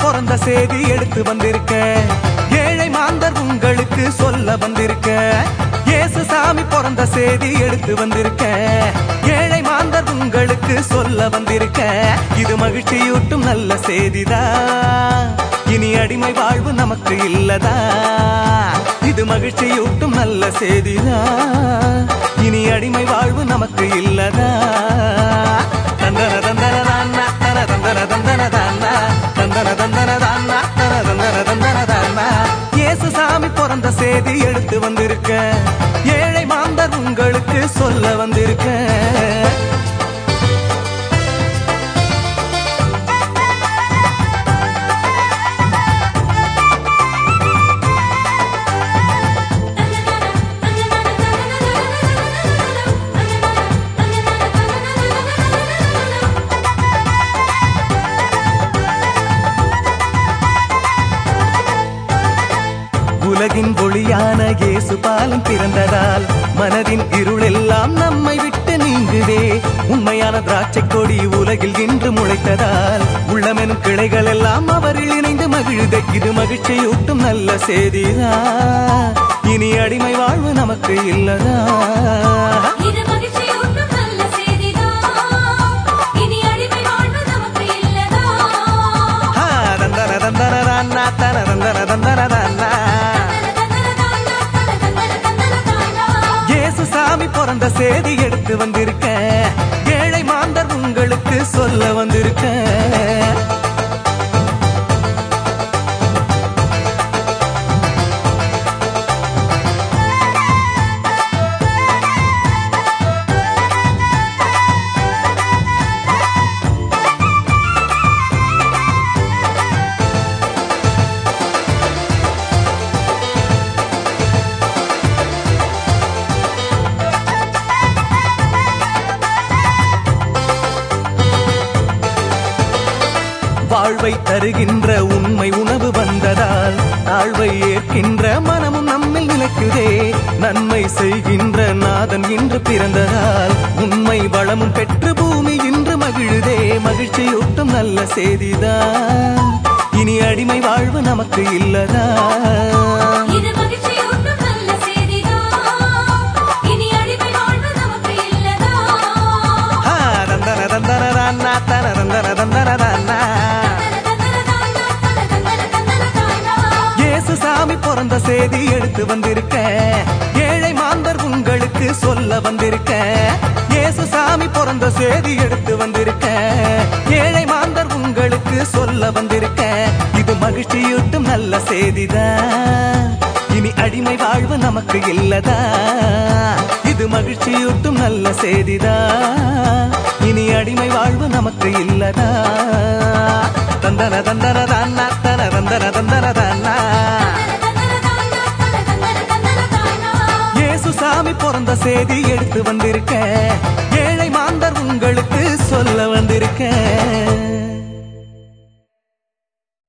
பிறந்த செய்தி எடுத்து வந்திருக்க ஏழை மாந்தர் உங்களுக்கு சொல்ல வந்திருக்க இயேசு சாமி பிறந்த செய்தி எடுத்து வந்திருக்க ஏழை மாந்தர் உங்களுக்கு சொல்ல வந்திருக்க இது மகிழ்ச்சியூட்டும் நல்ல செய்திதான் இனி அடிமை வாழ்வு நமக்கு இல்லதா இது மகிழ்ச்சியூட்டும் நல்ல செய்திதான் இனி அடிமை வாழ்வு நமக்கு இல்லதா தந்தன தந்தன தானா தன தந்தன தந்தன தானா தந்தன தந்தன தானா தன தந்தன தந்தன தானா இயேசு சாமி பிறந்த செய்தி எடுத்து வந்திருக்க ஏழை மாந்தர் உங்களுக்கு சொல்ல வந்திருக்க உலகின் ஒளியான இயேசு பாலம் பிறந்ததால் மனதின் இருளெல்லாம் நம்மை விட்டு நீங்குதே உண்மையான திராட்சை கொடி உலகில் இன்று முளைத்ததால் உள்ளமெனும் கிளைகள் எல்லாம் அவரில் இணைந்து மகிழுதே இது மகிழ்ச்சியூட்டும் நல்ல செய்திதான் இனி அடிமை வாழ்வு நமக்கு இல்லதா இது மகிழ்ச்சியூட்டும் நல்ல செய்திதான் இனி அடிமை வாழ்வு நமக்கு இல்லதா ஆ, தந்தன தந்தன தானா தன தந்தன தந்தன தானா இயேசு சாமி பிறந்த செய்தி எடுத்து வந்திருக்க ஏழை மாந்தர் உங்களுக்கு சொல்ல வந்திருக்க வாழ்வை தருகின்ற உண்மை உணவு வந்ததால் தாழ்வை ஏற்கின்ற மனமும் நம்மில் நிலைக்குதே நன்மை செய்கின்ற நாதன் இன்று பிறந்ததால் உண்மை வளமும் பெற்று பூமி இன்று மகிழுதே மகிழ்ச்சியூட்டும் நல்ல செய்திதான் இனி அடிமை வாழ்வு நமக்கு இல்லதா இது மகிழ்ச்சியூட்டும் நல்ல செய்திதான் இனி அடிமை வாழ்வு நமக்கு இல்லதா ஆ, தந்தன தந்தன தானா தன தந்தன தந்தன தானா இயேசு சாமி பிறந்த செய்தி எடுத்து வந்திருக்க ஏழை மாந்தர் உங்களுக்கு சொல்ல வந்திருக்க இயேசு சாமி பிறந்த செய்தி எடுத்து வந்திருக்க ஏழை மாந்தர் உங்களுக்கு சொல்ல வந்திருக்க இது மகிழ்ச்சியூட்டும் நல்ல செய்திதான் இனி அடிமை வாழ்வு நமக்கு இல்லதா இது மகிழ்ச்சியூட்டும் நல்ல செய்திதான் இனி அடிமை வாழ்வு நமக்கு இல்லதா தந்தன தந்தன தானா தன தந்தன தந்தன தானா இயேசு சாமி பிறந்த செய்தி எடுத்து வந்திருக்க ஏழை மாந்தர் உங்களுக்கு சொல்ல வந்திருக்க